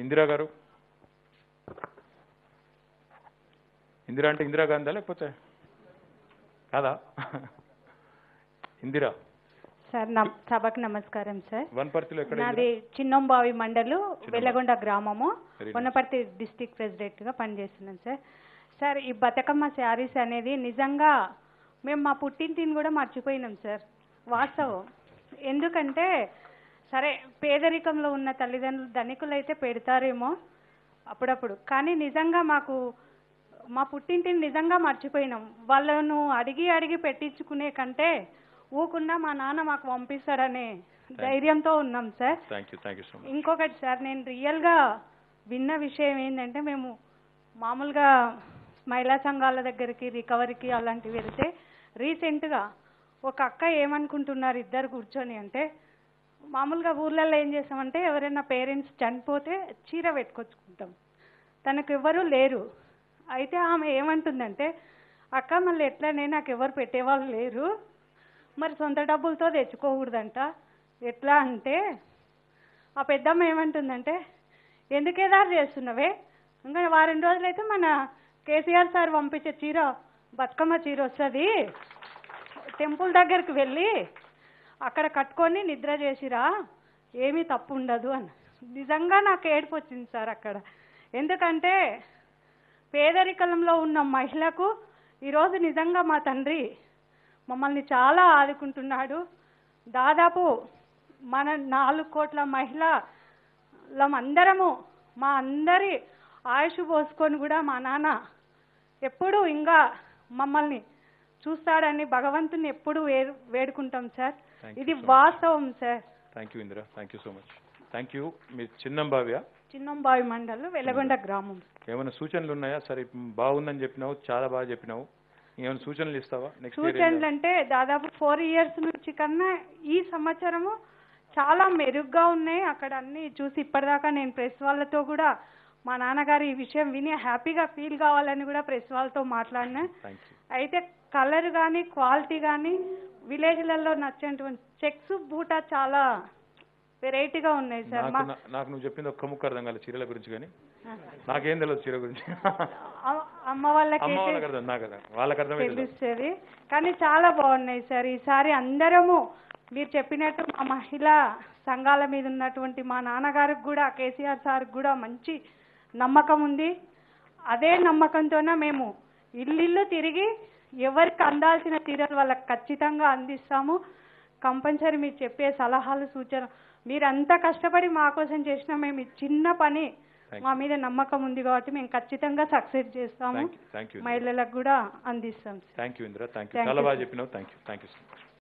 ఇందిరా గారు ఇందిరా అంటే ఇందిరా గాంధీ లేకపోతే కాదా ఇందిరా సార్ నమ్- సభకు నమస్కారం సార్ వనపర్తిలో ఎక్కడ నాది చిన్నంబావి మండలు వెల్లగొండ గ్రామము Very nice. Wanaparthy district president గా పనిచేస్తున్నాను సార్ సార్ ఈ బతుకమ్మ శారీస్ అనేది నిజంగా మేము మా పుట్టింటిని కూడా మర్చిపోయినాం సార్ వాస్తవం ఎందుకంటే సరే పేదరికంలో ఉన్న తల్లిదండ్రులు ధనికులు అయితే పెడతారేమో అప్పుడప్పుడు కానీ నిజంగా మాకు మా పుట్టింటిని నిజంగా మర్చిపోయినాం వాళ్ళను అడిగి అడిగి పెట్టించుకునే కంటే ఊకున్నా మా నాన్న మాకు పంపిస్తాడనే ధైర్యంతో ఉన్నాం sir thank you thank you so much ఇంకొకటి సార్ నేను రియల్గా విన్న విషయం ఏంటంటే మేము మామూలుగా మహిళా సంఘాల దగ్గరికి రికవరీకి అలాంటివి వెళ్తే రీసెంట్గా ఒక అక్క ఏమనుకుంటున్నారు ఇద్దరు కూర్చొని అంటే మామూలుగా ఊర్లలో ఏం చేస్తామంటే ఎవరైనా పేరెంట్స్ చనిపోతే చీర పెట్టుకొచ్చుకుంటాం తనకు ఎవ్వరూ లేరు అయితే ఆమె ఏమంటుందంటే అక్క మళ్ళీ ఎట్లనే నాకు ఎవరు పెట్టేవాళ్ళు లేరు మరి సొంత డబ్బులతో తెచ్చుకోకూడదంట ఎట్లా అంటే ఆ పెద్దమ్మ ఏమంటుందంటే ఎందుకు ఏదారు చేస్తున్నావే ఇంకా వారం రోజులైతే మన కేసీఆర్ సార్ పంపించే చీర బతుకమ్మ చీర వస్తుంది టెంపుల్ దగ్గరికి వెళ్ళి అక్కడ కట్టుకొని నిద్ర చేసిరా ఏమీ తప్పు ఉండదు అని నిజంగా నాకు ఏడుపు వచ్చింది సార్ అక్కడ ఎందుకంటే పేదరికంలో ఉన్న మహిళకు ఈరోజు నిజంగా మా తండ్రి మమ్మల్ని చాలా ఆదుకుంటున్నాడు దాదాపు మన నాలుగు కోట్ల మహిళలం అందరము మా అందరి ఆయుష్ పోసుకొని కూడా మా నాన్న ఎప్పుడు ఇంకా మమ్మల్ని చూస్తాడని భగవంతుని ఎప్పుడు వే- వేడుకుంటాం సార్ Thank you ఇది so much. వాస్తవం sir thank you Indira thank you so much thank you మీ చిన్నం బావ్యా చిన్నంబావి మండలం వెలగొండ గ్రామం ఏమైనా సూచనలు ఉన్నాయా సరే మ్, బాగుందని చెప్పినావు చాలా బాగా చెప్పినావు ఏమైనా సూచనలు ఇస్తావా నెక్స్ట్ సూచనలు అంటే దాదాపు ఫోర్ ఇయర్స్ నుంచి కన్నా ఈ సంవత్సరము చాలా మెరుగ్గా ఉన్నాయి అక్కడ అన్ని చూసి ఇప్పటిదాకా నేను ప్రెస్ వాళ్ళతో కూడా మా నాన్నగారు ఈ విషయం విని హ్యాపీగా ఫీల్ కావాలని కూడా ప్రెస్ వాళ్ళతో మాట్లాడినా థ్యాంక్ యూ అయితే కలర్ కానీ క్వాలిటీ కానీ విలేజ్లలో నచ్చేటువంటి చెక్స్ బూటా చాలా వెరైటీగా ఉన్నాయి సార్ నాకు మా నా- నాకు నువ్వు చెప్పింది ఒక్క ముక్క అర్థం కాలేదు చీరల గురించి కానీ నాకేం తెలియదు చీర గురించి అమ్మ- అమ్మ వాళ్ళకి అమ్మ వాళ్ళకి అర్థం నాకు అర్థం వాళ్ళకి అర్థమైతే తెలుస్తుంది కానీ చాలా బాగున్నాయి సార్ ఈసారి అందరము మీరు చెప్పినట్టు మా మహిళా సంఘాల మీద ఉన్నటువంటి మా నాన్నగారికి కూడా కేసీఆర్ సార్కి కూడా మంచి నమ్మకం ఉంది అదే నమ్మకంతోనే మేము ఇల్లు తిరిగి ఎవరికి అందాల్సిన చీరలు వాళ్ళకి ఖచ్చితంగా అందిస్తాము కంపల్సరీ మీరు చెప్పే సలహాలు సూచన మీరంతా కష్టపడి మా కోసం చేసిన మేము ఈ చిన్న పని Thank మా మీద నమ్మకం ఉంది కాబట్టి మేము ఖచ్చితంగా సక్సెస్ చేస్తాము థ్యాంక్ యూ థ్యాంక్ యూ మహిళలకు కూడా అందిస్తాం sir thank you Indira thank you Thank చాలా you, బాగా sir. చెప్పినావు thank you thank you so much